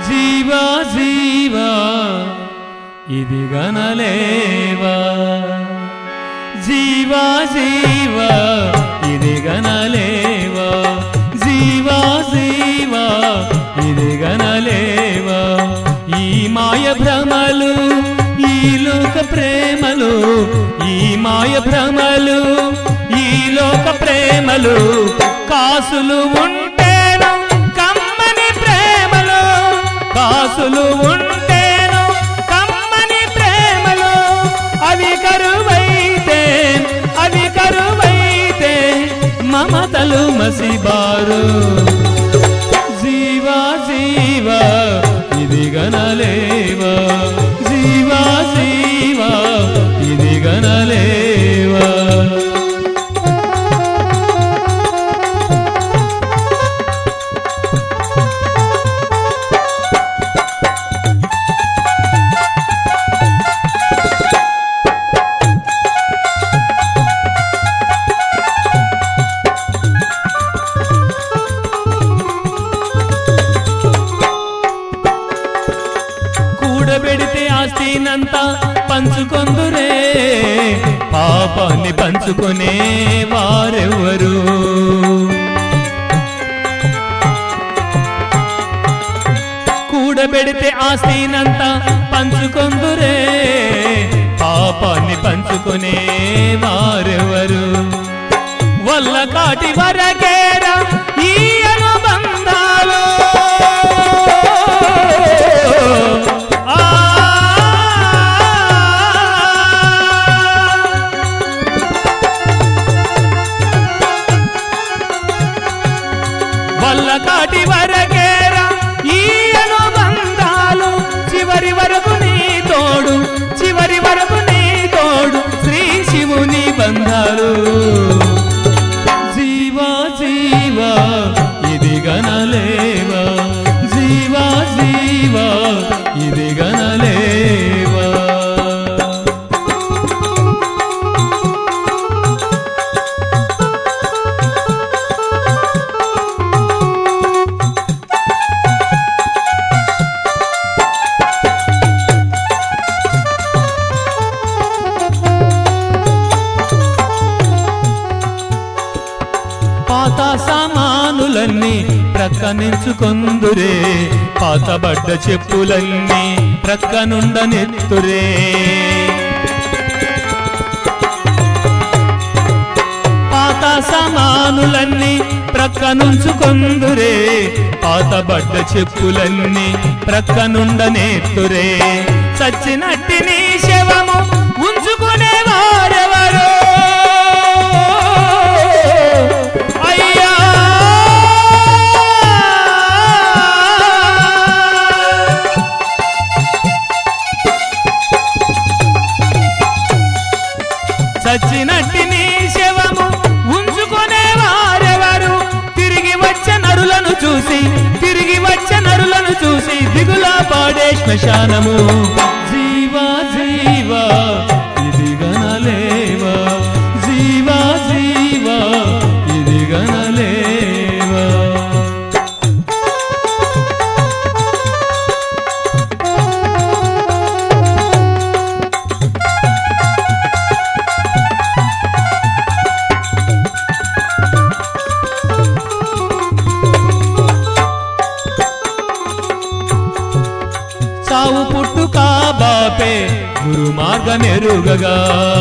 జీవా జీవా ఇది గనలేవా జీవా జీవా ఇది గనలేవా జీవా జీవా ఇది గనలేవా ఈ మాయ భ్రమలు ఈ లోక ప్రేమలు ఈ మాయ భ్రమలు ఈ లోక ప్రేమలు కాసులు ఉంటేను కమ్మని ప్రేమలు కాసులు ఉంటేను కమ్మని ప్రేమలు అవి కరువైతే అవి కరువైతే మమతలు మసిబారు జీవా జీవా ఇది గనలేవా జీవా జీవా ఇది గనలేవా కూడబెడితే ఆస్తినంతా పంచుకొందురే పాపాన్ని పంచుకునే వారెవరు కూడబెడితే ఆస్తినంతా పంచుకొందురే పాపాన్ని పంచుకునే వారెవరు వల్ల కాటి వరకేరా ఈ అనుబంధాలు ఆ వల్ల కాటి వరకేరా ఈ అనుబంధాలు చివరి వరకు నీ తోడు చివరి వరకు నీ తోడు శ్రీ శివుని బంధాలు జీవా జీవా ఇది గనలేవా జీవా జీవా ఇది గనలేవా పాత సామానులన్నీ ప్రక్కనించుకొందురే పాతబడ్డ చెప్పులన్నీ ప్రక్కనుండనెత్తురే పాత సామానులన్నీ ప్రక్కనుంచుకొందురే పాతబడ్డ చెప్పులన్నీ ప్రక్కనుండనేత్తురే చచ్చినట్టి నీ శవము ఉంచుకునే వారెవరో అయ్యా చచ్చినట్టి నీ శవము ఉంచుకునే వారెవరు తిరిగి వచ్చే నరులను చూసి తిరిగి వచ్చే నరులను చూసి దిగులా పాడే శ్మశానము జీవా జీవా ఇది గనలేవా జీవా జీవా ఇది గనలేవా చావు పుట్టుక బాపే గురు మార్గమెరుగగా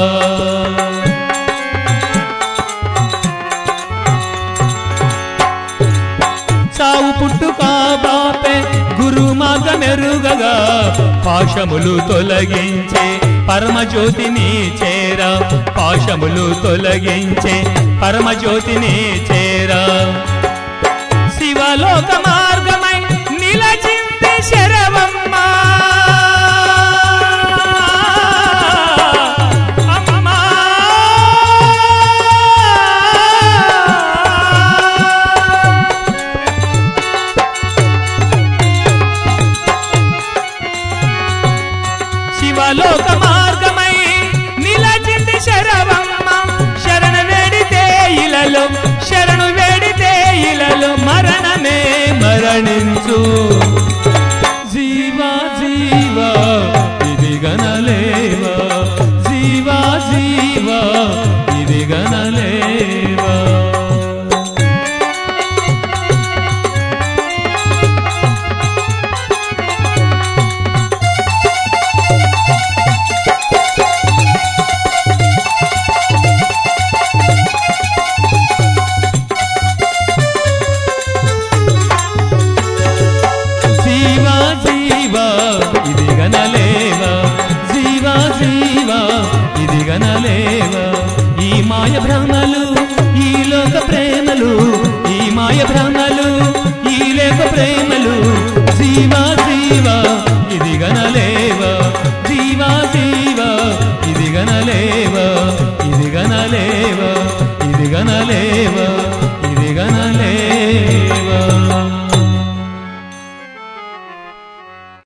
చావు పుట్టుక బాపే గురు మార్గమెరుగగా పాశములు తొలగించే పరమజ్యోతిని చేరా పాశములు తొలగించే పరమజ్యోతిని చేరా శివలోక మార్గమై నిలచింది శరవమ్మ అమ్మా. శివలోక మార్గమై నిలచింది శరవమ్మ శరణ వేడితే ఇలలో శరణు వేడితే ఇలలో మరణమే మరణించు మాయ భ్రమలు